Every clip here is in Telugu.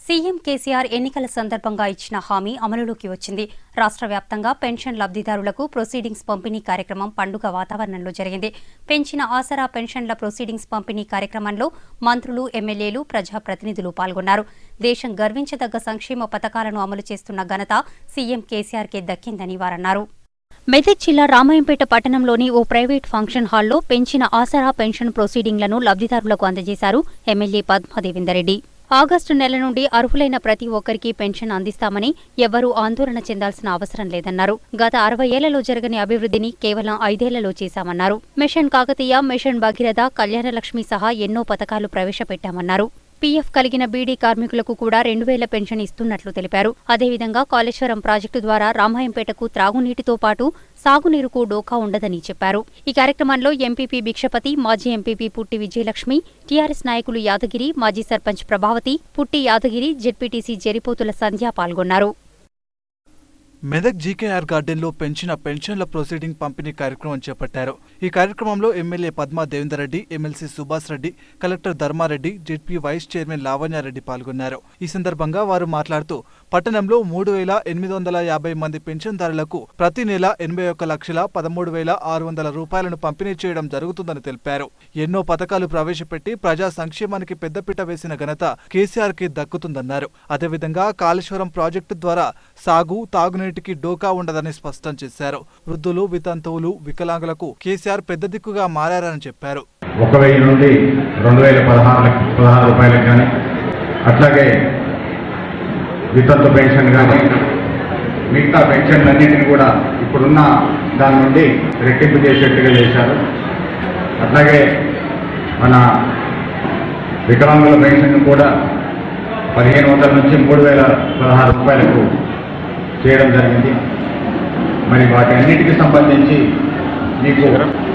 సీఎం కేసీఆర్ ఎన్నికల సందర్భంగా ఇచ్చిన హామీ అమలులోకి వచ్చింది రాష్ట్ర వ్యాప్తంగా పెన్షన్ లబ్దిదారులకు ప్రొసీడింగ్స్ పంపిణీ కార్యక్రమం పండుగ వాతావరణంలో జరిగింది పెంచిన ఆసరా పెన్షన్ల ప్రొసీడింగ్స్ పంపిణీ కార్యక్రమంలో మంత్రులు ఎమ్మెల్యేలు ప్రజాప్రతినిధులు పాల్గొన్నారు దేశం గర్వించదగ్గ సంక్షేమ పథకాలను అమలు చేస్తున్న ఘనత సీఎం కేసీఆర్కే దక్కిందని వారన్నారు మెదక్ జిల్లా రామాయంపేట పట్టణంలోని ఓ ప్రైవేట్ ఫంక్షన్ హాల్లో పెంచిన ఆసరా పెన్షన్ ప్రొసీడింగ్లను లబ్దిదారులకు అందజేశారు ఎమ్మెల్యే పద్మాదేవిందరెడ్డి ఆగస్టు నెల నుండి అర్హులైన ప్రతి ఒక్కరికి పెన్షన్ అందిస్తామని ఎవ్వరూ ఆందోళన చెందాల్సిన అవసరం లేదన్నారు గత అరవై ఏళ్లలో జరగని అభివృద్ధిని కేవలం ఐదేళ్లలో చేశామన్నారు మిషన్ కాకతీయ మిషన్ భగీరథ కళ్యాణలక్ష్మి సహా ఎన్నో పథకాలు ప్రవేశపెట్టామన్నారు పీఎఫ్ కలిగిన బీడీ కార్మికులకు కూడా రెండు వేల పెన్షన్ ఇస్తున్నట్లు తెలిపారు అదేవిధంగా కాళేశ్వరం ప్రాజెక్టు ద్వారా రామాయంపేటకు త్రాగునీటితో పాటు సాగునీరుకు డోకా ఉండదని చెప్పారు ఈ కార్యక్రమంలో ఎంపీపీ భిక్షపతి మాజీ ఎంపీపీ పుట్టి విజయలక్ష్మి టీఆర్ఎస్ నాయకులు యాదగిరి మాజీ సర్పంచ్ ప్రభావతి పుట్టి యాదగిరి జెడ్పీటీసీ జరిపోతుల సంధ్య పాల్గొన్నారు మెదక్ జీకేఆర్ గార్డెన్లో పెంచిన పెన్షన్ల ప్రొసీడింగ్ పంపిణీ కార్యక్రమం చేపట్టారు ఈ కార్యక్రమంలో MLA Padma Devender Reddy MLC Subhash Reddy collector Dharma Reddy ZP vice chairman Lavanya Reddy పాల్గొన్నారు ఈ సందర్భంగా వారు మాట్లాడుతూ పట్టణంలో మూడు వేల ఎనిమిది వందల యాభై మంది పెన్షన్దారులకు ప్రతి నెల ఎనభై ఒక్క లక్షల పదమూడు వేల ఆరు వందల రూపాయలను పంపిణీ చేయడం జరుగుతుందని తెలిపారు ఎన్నో పథకాలు ప్రవేశపెట్టి ప్రజా సంక్షేమానికి పెద్దపీట వేసిన ఘనత కేసీఆర్ కి దక్కుతుందన్నారు అదేవిధంగా కాళేశ్వరం ప్రాజెక్టు ద్వారా సాగు తాగునీటికి డోకా ఉండదని స్పష్టం చేశారు వృద్ధులు వితంతువులు వికలాంగులకు కేసీఆర్ పెద్ద దిక్కుగా మారారని చెప్పారు ఒక వెయ్యి నుండి రెండు వేల పదహారు లక్ష పదహారు రూపాయలకు కానీ అట్లాగే వితంతు పెన్షన్ కానీ మిగతా పెన్షన్లన్నింటినీ కూడా ఇప్పుడున్న దాని నుండి రెట్టింపు చేసేట్టుగా చేశారు అట్లాగే మన వికలాంగుల పెన్షన్ కూడా పదిహేను వందల నుంచి మూడు వేల పదహారు రూపాయలకు చేయడం జరిగింది మరి వాటి అన్నిటికీ సంబంధించి మీకు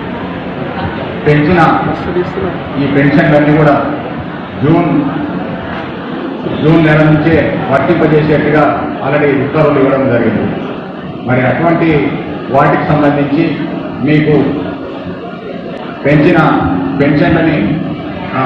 పెంచిన ఈ పెన్షన్లన్నీ కూడా జూన్ జూన్ నెల నుంచే వర్తింపజేసేట్టుగా ఆల్రెడీ ఉత్తర్వులు ఇవ్వడం జరిగింది మరి అటువంటి వాటికి సంబంధించి మీకు పెంచిన పెన్షన్లని ఆ,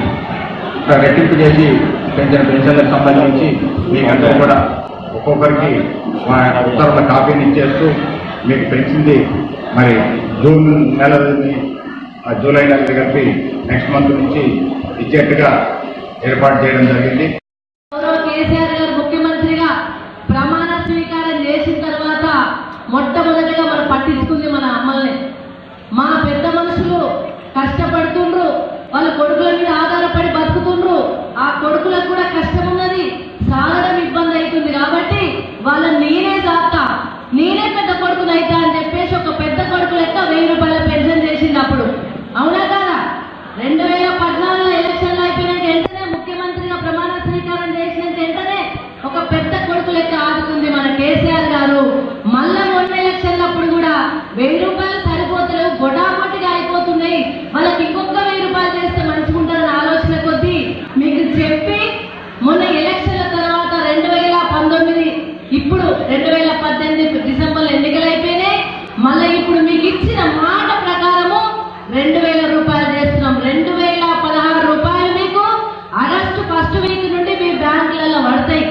రెట్టింపు చేసి పెంచిన పెన్షన్లకు సంబంధించి మీకందరూ కూడా ఒక్కొక్కరికి మా ఉత్తర్వుల కాపీని ఇచ్చేస్తూ మీకు పెంచింది మరి జూన్ నెలని ఆ జూలై నెలకి కలిపి నెక్స్ట్ మంత్ నుంచి ఇచ్చేట్టుగా ఏర్పాటు చేయడం జరిగింది గౌరవ కేసీఆర్ గారు ముఖ్యమంత్రిగా ప్రమాణ స్వీకారం చేసిన తర్వాత మొట్టమొదటిగా మనం పట్టించుకుంది మన అమ్మల్ని మా పెద్ద మనుషులు కష్టపడుతుండ్రు వాళ్ళ కొడుకుల మీద ఆధారపడి బతుకుతుండ్రు ఆ కొడుకులకు కూడా కష్టం ఉన్నది సాగడం ఇబ్బంది అవుతుంది కాబట్టి వాళ్ళ నేనే దాతా నేనే పెద్ద కొడుకుని అయితా అని చెప్పేసి ఒక పెద్ద కొడుకు లెక్క వెయ్యి రూపాయల పెన్షన్ చేసింది అప్పుడు అవునా కదా రెండు వేల పద్నాలుగులో ఎలక్షన్లు అయిపోయినాక వెంటనే ముఖ్యమంత్రిగా ప్రమాణ స్వీకారం చేసినాక వెంటనే ఒక పెద్ద కొడుకు లెక్క ఆదుకుంది మన కేసీఆర్ గారు మళ్ళా మొన్న ఎలక్షన్లప్పుడు కూడా వెయ్యి రూపాయలు సరిపోతలేవు గొడాగొట్టిగా అయిపోతున్నాయి వాళ్ళకి ఇంకొక వెయ్యి రూపాయలు చేస్తే మంచిగుంటారని ఆలోచన కొద్దీ మీకు చెప్పి మొన్న ఎలక్షన్ల తర్వాత రెండు వేల పంతొమ్మిది ఇప్పుడు రెండు వేల పద్దెనిమిది డిసెంబర్లో ఎన్నికలు అయిపోయినాయి మళ్ళీ ఇప్పుడు మీకు ఇచ్చిన మాట ప్రకారము రెండు వేల రూపాయలు చేస్తున్నాం రెండు వేల పదహారు రూపాయలు మీకు ఆగస్టు ఫస్ట్ వీక్ నుండి మీ బ్యాంకులలో పడతాయి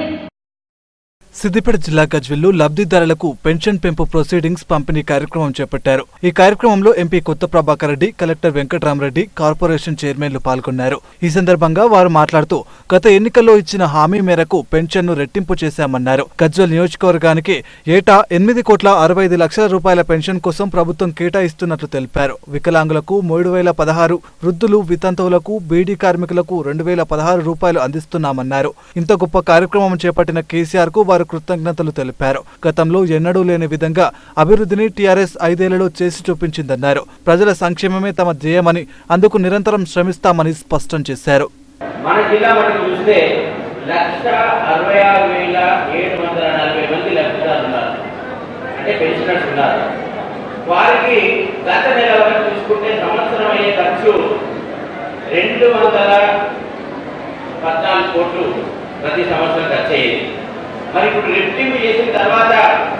సిద్దిపేట జిల్లా గజ్వెల్లో లబ్ధిదారులకు పెన్షన్ పెంపు ప్రొసీడింగ్స్ పంపిణీ కార్యక్రమం చేపట్టారు ఈ కార్యక్రమంలో MP Kotha Prabhakar Reddy collector Venkatarama Reddy corporation చైర్మన్లు పాల్గొన్నారు ఈ సందర్భంగా వారు మాట్లాడుతూ గత ఎన్నికల్లో ఇచ్చిన హామీ మేరకు పెన్షన్ను రెట్టింపు చేశామన్నారు గజ్వెల్ నియోజకవర్గానికి ఏటా ఎనిమిది కోట్ల అరవై ఐదు లక్షల రూపాయల పెన్షన్ కోసం ప్రభుత్వం కేటాయిస్తున్నట్లు తెలిపారు వికలాంగులకు మూడు వేల పదహారు వృద్ధులు వితంతువులకు బీడీ కార్మికులకు రెండు వేల పదహారు రూపాయలు అందిస్తున్నామన్నారు ఇంత గొప్ప కార్యక్రమం చేపట్టిన కేసీఆర్ కు వారు కృతజ్ఞతలు తెలిపారు గతంలో ఎన్నడూ లేని విధంగా అభివృద్ధిని టీఆర్ఎస్ ఐదేళ్లలో చేసి చూపించిందన్నారు ప్రజల సంక్షేమమే తమ ధ్యేయమని అందుకు నిరంతరం శ్రమిస్తామని స్పష్టం చేశారు మన జిల్లా మనం చూస్తే లక్ష అరవై ఆరు వేల ఏడు వందల నలభై మంది లబ్ధిదారులు ఉన్నారు అంటే పెన్షనర్స్ ఉన్నారు వారికి గత నెల వరకు చూసుకుంటే సంవత్సరం అయ్యే ఖర్చు రెండు వందల పద్నాలుగు కోట్లు ప్రతి సంవత్సరం ఖర్చు అయ్యేది మరి ఇప్పుడు రెట్టింపు చేసిన తర్వాత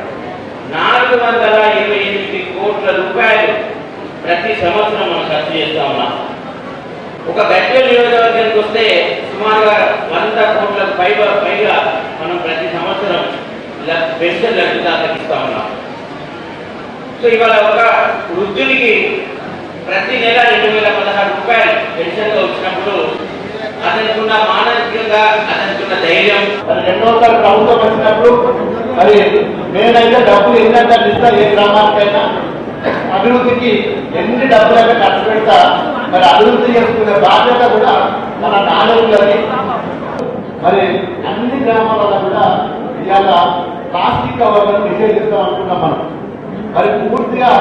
నాలుగు వందల ఇరవై ఎనిమిది కోట్ల రూపాయలు ప్రతి సంవత్సరం మనం ఖర్చు చేస్తా ఉన్నాం ఒక గజ్వెల్ నియోజకవర్గానికి వస్తే సుమారుగా వంద కోట్ల పై పెన్షన్ లబ్ధిదారులకు ఇస్తా ఉన్నాం సో ఇవాళ ఒక వృద్ధునికి ప్రతి నెల రెండు వేల పదహారు రూపాయలు పెన్షన్గా వచ్చినప్పుడు అతనికున్న మానసికంగా అతనికున్న ధైర్యం మరి రెండోసారి ప్రభుత్వం వచ్చినప్పుడు మరి నేనైతే డబ్బులు ఎన్నంత ఇస్తా ఏ గ్రామానికైనా అభివృద్ధికి ఎన్ని డబ్బులైనా ఖర్చు పెడతా మరి అభివృద్ధి చేసుకునే బాధ్యత కూడా మన నాయకులని మరి అన్ని గ్రామాలలో కూడా ఇవాళ ప్లాస్టిక్ కవర్లను నిషేధిస్తాం అనుకున్నాం మనం మరి పూర్తిగా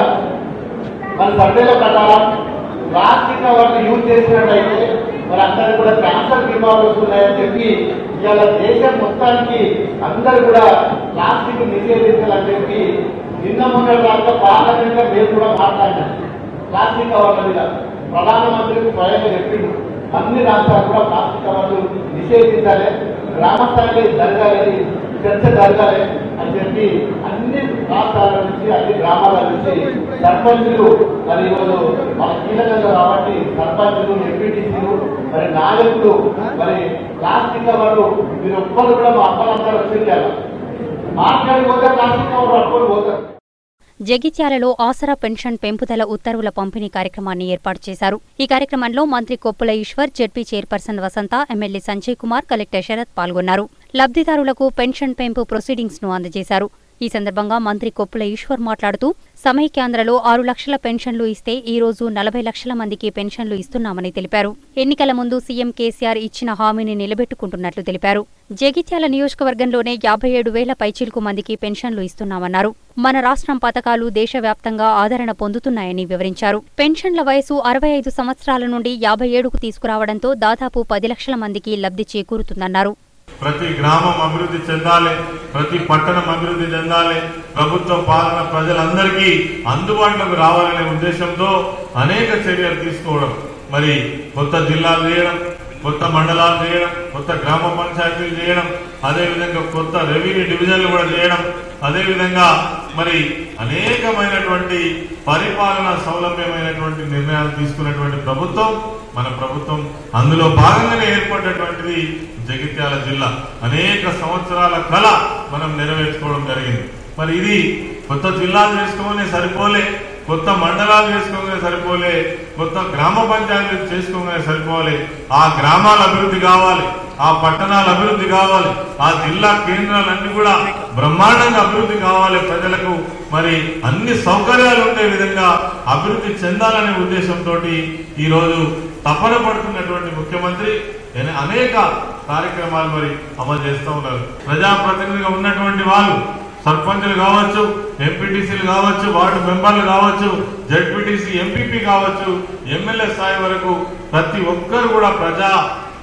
మన సర్వేలో ప్రకారం ప్లాస్టిక్ కవర్లు యూజ్ చేసినట్టయితే మరి అందరికి కూడా క్యాన్సర్ బీమాలు వస్తున్నాయని చెప్పి ఇవాళ దేశం మొత్తానికి అందరూ కూడా ప్లాస్టిక్ నిషేధించాలని చెప్పి నిన్న మొన్న దాకా పార్లమెంట్ లో మేము కూడా మాట్లాడినాం ప్లాస్టిక్ కవర్ల మీద ప్రధానమంత్రికి స్వయంగా చెప్పిండు అన్ని రాష్ట్రాలు కూడా ప్లాస్టిక్ కవర్లు నిషేధించాలి గ్రామ స్థాయిలో జరగాలి చర్చ జరగాలి అని చెప్పి అన్ని రాష్ట్రాల నుంచి అన్ని గ్రామాల నుంచి సర్పంచులు మరి ఈరోజు మన కీలకంగా కాబట్టి సర్పంచులు ఎంపీటీసీలు మరి నాయకులు మరి ప్లాస్టిక్ కవర్లు మీరు ఒక్కరు కూడా మా అప్పలందరూ వచ్చిండాలి మాట్లాడిపోతే ప్లాస్టిక్ కవర్లు అప్పుడు పోతారు జగిత్యాలలో ఆసరా పెన్షన్ పెంపుదల ఉత్తర్వుల పంపిణీ కార్యక్రమాన్ని ఏర్పాటు చేశారు ఈ కార్యక్రమంలో మంత్రి Koppula Eshwar ZP chairperson Vasantha MLA Sanjay Kumar collector Sharath పాల్గొన్నారు లబ్ధిదారులకు పెన్షన్ పెంపు ప్రొసీడింగ్స్ ను అందజేశారు ఈ సందర్భంగా మంత్రి కొప్పుల ఈశ్వర్ మాట్లాడుతూ సమైక్యాంధ్రలో ఆరు లక్షల పెన్షన్లు ఇస్తే ఈ రోజు నలభై లక్షల మందికి పెన్షన్లు ఇస్తున్నామని తెలిపారు ఎన్నికల ముందు సీఎం కేసీఆర్ ఇచ్చిన హామీని నిలబెట్టుకుంటున్నట్లు తెలిపారు జగిత్యాల నియోజకవర్గంలోనే యాభై ఏడు వేల పైచిలుకు మందికి పెన్షన్లు ఇస్తున్నామన్నారు మన రాష్ట్రం పథకాలు దేశవ్యాప్తంగా ఆదరణ పొందుతున్నాయని వివరించారు పెన్షన్ల వయసు అరవై ఐదు సంవత్సరాల నుండి యాభై ఏడుకు తీసుకురావడంతో దాదాపు పది లక్షల మందికి లబ్ధి చేకూరుతుందన్నారు ప్రతి గ్రామం అభివృద్ధి చెందాలి ప్రతి పట్టణం అభివృద్ధి చెందాలి ప్రభుత్వ పాలన ప్రజలందరికీ అందుబాటులోకి రావాలనే ఉద్దేశంతో అనేక చర్యలు తీసుకోవడం మరి కొత్త జిల్లాలు చేయడం కొత్త మండలాలు చేయడం కొత్త గ్రామ పంచాయతీలు చేయడం అదేవిధంగా కొత్త రెవెన్యూ డివిజన్లు కూడా చేయడం అదేవిధంగా మరి అనేకమైనటువంటి పరిపాలన సౌలభ్యమైనటువంటి నిర్ణయాలు తీసుకున్నటువంటి ప్రభుత్వం మన ప్రభుత్వం అందులో భాగంగానే ఏర్పడినటువంటిది జగిత్యాల జిల్లా అనేక సంవత్సరాల కళ మనం నెరవేర్చుకోవడం జరిగింది మరి ఇది కొత్త జిల్లాలు చేసుకోగానే సరిపోలే కొత్త మండలాలు చేసుకోగానే సరిపోలే కొత్త గ్రామ పంచాయతీలు చేసుకోగానే సరిపోలే ఆ గ్రామాల అభివృద్ధి కావాలి ఆ పట్టణాల అభివృద్ధి కావాలి ఆ జిల్లా కేంద్రాలన్నీ కూడా బ్రహ్మాండంగా అభివృద్ధి కావాలి ప్రజలకు మరి అన్ని సౌకర్యాలు ఉండే విధంగా అభివృద్ధి చెందాలనే ఉద్దేశంతో ఈ రోజు తపన పడుతున్నటువంటి ముఖ్యమంత్రి ఎన- అనేక కార్యక్రమాలు మరి అమలు చేస్తూ ఉన్నారు ప్రజాప్రతినిధిగా ఉన్నటువంటి వాళ్ళు సర్పంచులు కావచ్చు ఎంపీటీసీలు కావచ్చు వార్డు మెంబర్లు కావచ్చు జడ్పీటీసీ ఎంపీపీ కావచ్చు ఎమ్మెల్యే స్థాయి వరకు ప్రతి ఒక్కరు కూడా ప్రజా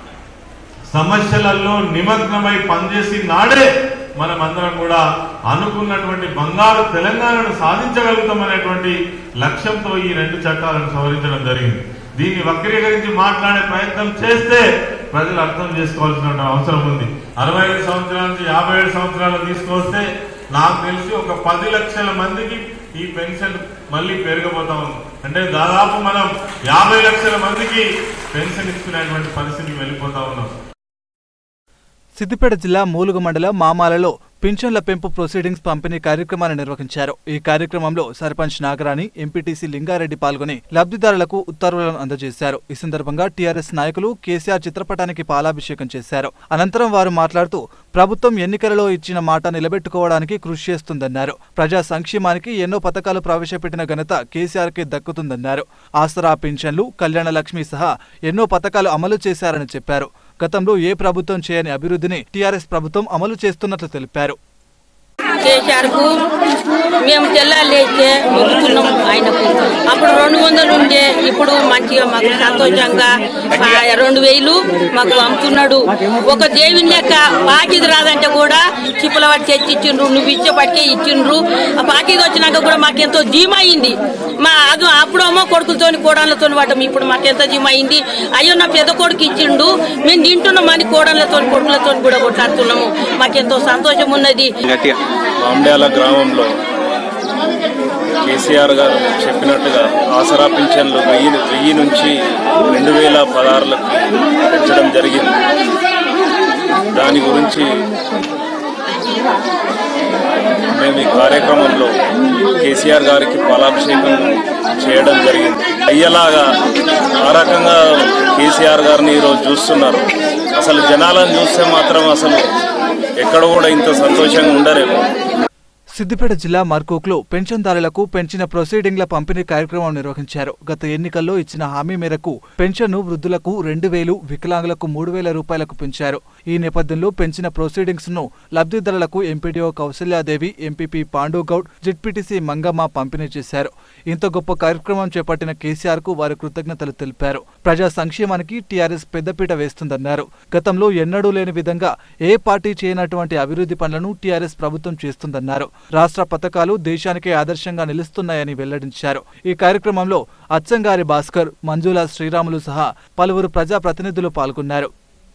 సమస్యలలో నిమగ్నమై పనిచేసి నాడే మనం అందరం కూడా అనుకున్నటువంటి బంగారు తెలంగాణను సాధించగలుగుతామనేటువంటి లక్ష్యంతో ఈ రెండు చట్టాలను సవరించడం జరిగింది దీన్ని వక్రీకరించి మాట్లాడే ప్రయత్నం చేస్తే ప్రజలు అర్థం చేసుకోవాల్సిన అవసరం ఉంది అరవై ఐదు సంవత్సరాల నుంచి యాభై ఏడు సంవత్సరాలు తీసుకొస్తే నాకు తెలిసి ఒక పది లక్షల మందికి ఈ పెన్షన్ మళ్ళీ పెరగబోతా ఉంది అంటే దాదాపు మనం యాభై లక్షల మందికి పెన్షన్ ఇస్తున్నటువంటి పరిస్థితికి వెళ్ళిపోతా ఉన్నాం సిద్దిపేట జిల్లా మూలుగు మండలం మామాలలో పింఛన్ల పెంపు ప్రొసీడింగ్స్ పంపిణీ కార్యక్రమాన్ని నిర్వహించారు ఈ కార్యక్రమంలో సర్పంచ్ నాగరాణి ఎంపీటీసీ లింగారెడ్డి పాల్గొని లబ్ధిదారులకు ఉత్తర్వులను అందజేశారు ఈ సందర్భంగా టీఆర్ఎస్ నాయకులు కేసీఆర్ చిత్రపటానికి పాలాభిషేకం చేశారు అనంతరం వారు మాట్లాడుతూ ప్రభుత్వం ఎన్నికలలో ఇచ్చిన మాట నిలబెట్టుకోవడానికి కృషి చేస్తుందన్నారు ప్రజా సంక్షేమానికి ఎన్నో పథకాలు ప్రవేశపెట్టిన ఘనత కేసీఆర్కే దక్కుతుందన్నారు ఆసరా పింఛన్లు కళ్యాణ లక్ష్మి సహా ఎన్నో పథకాలు అమలు చేశారని చెప్పారు గతంలో ఏ ప్రభుత్వం చేయని అభివృద్ధిని టీఆర్ఎస్ ప్రభుత్వం అమలు చేస్తున్నట్లు తెలిపారు కేసీఆర్ కు మేము తెల్లారు లేస్తే మొక్కుతున్నాం ఆయనకు అప్పుడు రెండు వందలు ఉండే ఇప్పుడు మంచిగా మాకు సంతోషంగా ఆ రెండు వేలు మాకు అమ్ముతున్నాడు ఒక దేవుని లెక్క పాకిది రాదంటే కూడా చిప్పుల పట్టి తెచ్చి ఇచ్చిండ్రు నువ్వు ఇచ్చేపటికే ఇచ్చిండ్రు ఆ పాకిది వచ్చినాక కూడా మాకు ఎంతో ధీమా అయింది మా అది అప్పుడేమో కొడుకులతోని కోడళ్ళతో పడ్డాం ఇప్పుడు మాకు ఎంత ధీమా అయింది అయ్యో నా పెద్ద కొడుకు ఇచ్చిండు మేము తింటున్నామని కోడళ్ళతో కొడుకులతో కూడా కొట్లాడుతున్నాము మాకెంతో సంతోషం ఉన్నది మామిడ్యాల గ్రామంలో కేసీఆర్ గారు చెప్పినట్టుగా ఆసరా పింఛన్లు వెయ్యి వెయ్యి నుంచి రెండు వేల పదహారులకు పెంచడం జరిగింది దాని గురించి మేము ఈ కార్యక్రమంలో కేసీఆర్ గారికి పాలాభిషేకం చేయడం జరిగింది అయ్యేలాగా ఆ రకంగా కేసీఆర్ గారిని ఈరోజు చూస్తున్నారు అసలు జనాలను చూస్తే మాత్రం అసలు ఎక్కడ కూడా ఇంత సంతోషంగా ఉండరేమో సిద్దిపేట జిల్లా మర్కూక్లో పెన్షన్దారులకు పెంచిన ప్రొసీడింగ్ల పంపిణీ కార్యక్రమం నిర్వహించారు గత ఎన్నికల్లో ఇచ్చిన హామీ మేరకు పెన్షన్ను వృద్ధులకు రెండు వేలు వికలాంగులకు మూడు వేల రూపాయలకు పెంచారు ఈ నేపథ్యంలో పెంచిన ప్రొసీడింగ్స్ ను లబ్ధిదారులకు MPDO Kousalya Devi MPP Pandu Goud ZPTC Mangamma పంపిణీ చేశారు ఇంత గొప్ప కార్యక్రమం చేపట్టిన కేసీఆర్ కు వారి కృతజ్ఞతలు తెలిపారు ప్రజా సంక్షేమానికి టీఆర్ఎస్ పెద్దపీట వేస్తుందన్నారు గతంలో ఎన్నడూ లేని విధంగా ఏ పార్టీ చేయనటువంటి అభివృద్ధి పనులను టీఆర్ఎస్ ప్రభుత్వం చేస్తుందన్నారు రాష్ట్ర పథకాలు దేశానికే ఆదర్శంగా నిలుస్తున్నాయని వెల్లడించారు ఈ కార్యక్రమంలో అచ్చంగారి భాస్కర్ మంజుల శ్రీరాములు సహా పలువురు ప్రజా ప్రతినిధులు పాల్గొన్నారు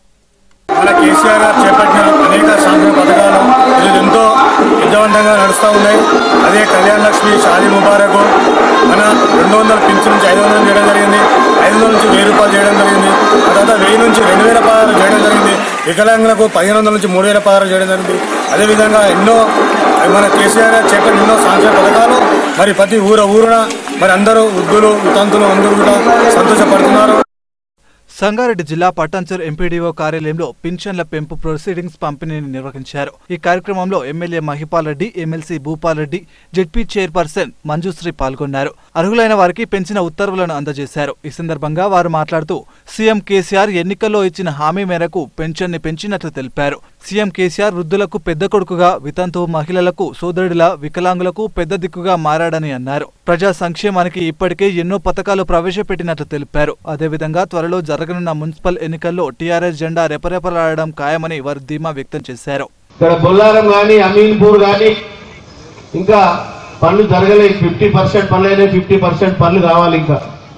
మన కేసీఆర్ గారు చేపట్టిన అనేక సంక్షేమ పథకాలు ఈరోజు ఎంతో విజయవంతంగా నడుస్తూ ఉన్నాయి అదే కళ్యాణ లక్ష్మి షాదీ ముబారక్ మన రెండు వందల పింఛన్ నుంచి ఐదు వందలు చేయడం జరిగింది ఐదు వందల నుంచి వెయ్యి రూపాయలు చేయడం జరిగింది ఆ తర్వాత వెయ్యి నుంచి రెండు వేల పదహారు చేయడం జరిగింది వికలాంగులకు పదిహేను వందల నుంచి మూడు వేల పదహారు చేయడం జరిగింది అదేవిధంగా ఎన్నో మన కేసీఆర్ గారు చేపట్టిన ఎన్నో సంక్షేమ పథకాలు మరి ప్రతి ఊర ఊరున మరి అందరూ వృద్ధులు వితంతులు అందరూ కూడా సంతోషపడుతున్నారు సంగారెడ్డి జిల్లా పటాన్చర్ ఎంపీడీఓ కార్యాలయంలో పింఛన్ల పెంపు ప్రొసీడింగ్స్ పంపిణీని నిర్వహించారు ఈ కార్యక్రమంలో MLA Mahipal Reddy MLC Bhupal Reddy ZP chairperson Manjusri పాల్గొన్నారు అర్హులైన వారికి పెంచిన ఉత్తర్వులను అందజేశారు ఈ సందర్భంగా వారు మాట్లాడుతూ సీఎం కేసీఆర్ ఎన్నికల్లో ఇచ్చిన హామీ మేరకు పెన్షన్ ని పెంచినట్లు తెలిపారు సీఎం కేసీఆర్ వృద్ధులకు పెద్ద కొడుకుగా వితంతు మహిళలకు సోదరుడిలా వికలాంగులకు పెద్ద దిక్కుగా మారాడని అన్నారు ప్రజా సంక్షేమానికి ఇప్పటికే ఎన్నో పథకాలు ప్రవేశపెట్టినట్లు తెలిపారు అదేవిధంగా త్వరలో జరగనున్న మున్సిపల్ ఎన్నికల్లో టీఆర్ఎస్ జెండా రెపరెపలాడడం ఖాయమని వారు ధీమా వ్యక్తం చేశారు ఇక్కడ బొల్లారం కానీ అమీన్పూర్ కానీ ఇంకా పనులు జరగలేదు ఫిఫ్టీ పర్సెంట్ పనులు అయినాయి ఫిఫ్టీ పర్సెంట్ పనులు కావాలి ఇంకా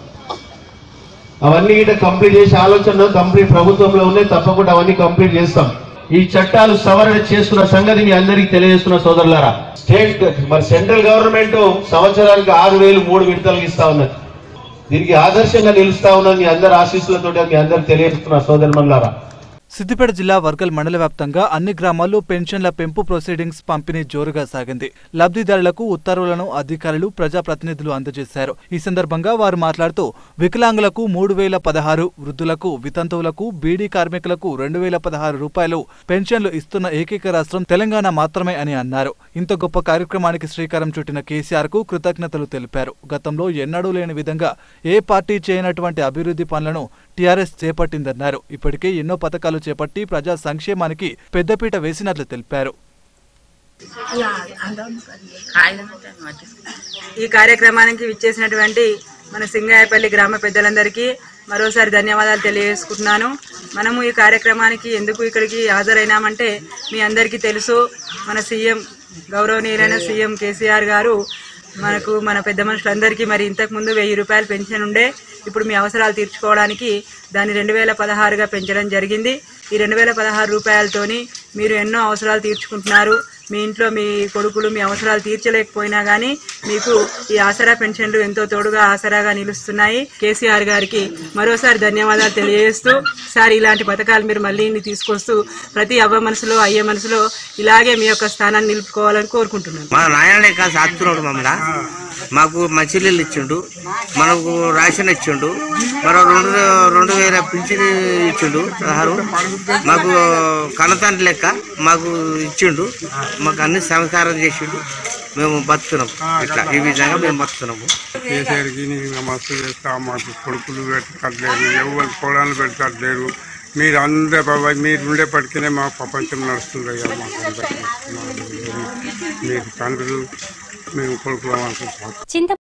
అవన్నీ ఇట కంప్లీట్ చేసే ఆలోచన కంప్లీట్ ప్రభుత్వంలో ఉన్నాయి తప్పకుండా అవన్నీ కంప్లీట్ చేస్తాం ఈ చట్టాలు సవరణ చేస్తున్న సంగతి మీ అందరికీ తెలియజేస్తున్న సోదరులారా స్టేట్ మరి సెంట్రల్ గవర్నమెంట్ సంవత్సరానికి ఆరు వేలు మూడు విడతలకు ఇస్తా ఉన్నది దీనికి ఆదర్శంగా నిలుస్తా ఉన్నది మీ అందరి ఆశీస్సులతో మీ అందరికి తెలియజేస్తున్న సోదరుమల్లారా సిద్దిపేట జిల్లా వర్గల్ మండల వ్యాప్తంగా అన్ని గ్రామాల్లో పెన్షన్ల పెంపు ప్రొసీడింగ్స్ పంపిణీ జోరుగా సాగింది లబ్ధిదారులకు ఉత్తర్వులను అధికారులు ప్రజాప్రతినిధులు అందజేశారు ఈ సందర్భంగా వారు మాట్లాడుతూ వికలాంగులకు మూడు వేల పదహారు వృద్ధులకు వితంతువులకు బీడీ కార్మికులకు రెండు వేల పదహారు రూపాయలు పెన్షన్లు ఇస్తున్న ఏకైక రాష్ట్రం తెలంగాణ మాత్రమే అని అన్నారు ఇంత గొప్ప కార్యక్రమానికి శ్రీకారం చుట్టిన కేసీఆర్ కు కృతజ్ఞతలు తెలిపారు గతంలో ఎన్నడూ లేని విధంగా ఏ పార్టీ చేయనటువంటి అభివృద్ధి పనులను టీఆర్ఎస్ చేపట్టిందన్నారు ఇప్పటికే ఎన్నో పథకాలు చేపట్టి ప్రజా సంక్షేమానికి పెద్దపీట వేసినట్లు తెలిపారు ఈ కార్యక్రమానికి విచ్చేసినటువంటి మన సింగాయపల్లి గ్రామ పెద్దలందరికీ మరోసారి ధన్యవాదాలు తెలియజేసుకుంటున్నాను మనము ఈ కార్యక్రమానికి ఎందుకు ఇక్కడికి హాజరైనామంటే మీ అందరికీ తెలుసు మన సీఎం గౌరవనీయులైన సీఎం కేసీఆర్ గారు మనకు మన పెద్ద మనుషులందరికీ మరి ఇంతకు ముందు వెయ్యి రూపాయలు పెన్షన్ ఉండే ఇప్పుడు మీ అవసరాలు తీర్చుకోవడానికి దాన్ని రెండు వేల పదహారుగా పెంచడం జరిగింది ఈ రెండు వేల పదహారు రూపాయలతోని మీరు ఎన్నో అవసరాలు తీర్చుకుంటున్నారు మీ ఇంట్లో మీ కొడుకులు మీ అవసరాలు తీర్చలేకపోయినా కానీ మీకు ఈ ఆసరా పెన్షన్లు ఎంతో తోడుగా ఆసరాగా నిలుస్తున్నాయి కేసీఆర్ గారికి మరోసారి ధన్యవాదాలు తెలియజేస్తూ సార్ ఇలాంటి పథకాలు మీరు మళ్ళీ ఇన్ని తీసుకొస్తూ ప్రతి అవ్వ మనసులో అయ్యే మనసులో ఇలాగే మీ యొక్క స్థానాన్ని నిలుపుకోవాలని కోరుకుంటున్నాను మా నాయననే కాదు సాత్తున్నాడు మమ్మల్ని మాకు మంచినీళ్ళు ఇచ్చిండు మనకు రేషన్ ఇచ్చిండు మరో రెండు రెండు వేల పింఛన్ ఇచ్చిండు పదహారు మాకు కనతండ్రి లెక్క మాకు ఇచ్చిండు మాకు అన్ని సంస్కారం చేసిండు మేము బతున్నాం ఇట్లా ఈ విధంగా మేము బతున్నాము కేసీఆర్కి నేను మస్తు చేస్తా మాకు కొడుకులు పెట్టట్లేరు ఎవరు కోడలు పెట్టట్లేరు మీరు అందరు మీరు ఉండేప్పటికీనే మా ప్రపంచం నడుస్తుంది అయ్యా మాకు అందరికీ. మీరు తండ్రులు మేము కొడుకులు అనుకుంటున్నాం చింత